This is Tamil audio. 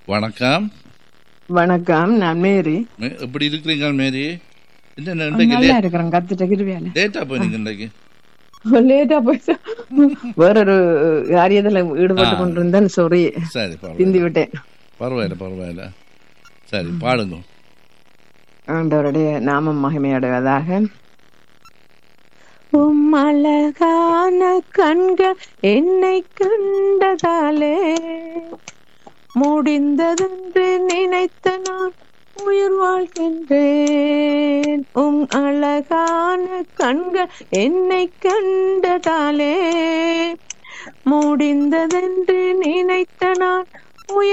வணக்கம் வணக்கம் நான் மேரி மே- எப்படி இருக்கிறீங்க மேரி என்ன இன்றைக்கு நல்லா இருக்கிறேன் கத்துட்ட கிருவியால லேட்டா போனீங்க இன்றைக்கு லேட்டா போயிட்டு வேறொரு காரியத்துல ஈடுபட்டு ஆ. கொண்டிருந்தேன் சாரி சரி பிந்தி பரவாயில்ல விட்டேன் பரவாயில்ல பரவாயில்ல சரி பாடுங்க ஆண்டவருடைய நாமம் மகிமையடைவதாக உம் அழகான கண்கள் என்னை கண்டதாலே முடிந்ததென்று நினைத்த நான் உயிர் வாழ்கின்றேன் உம் அழகான கண்கள் என்னை கண்டதாலே முடிந்ததென்று நினைத்த நான்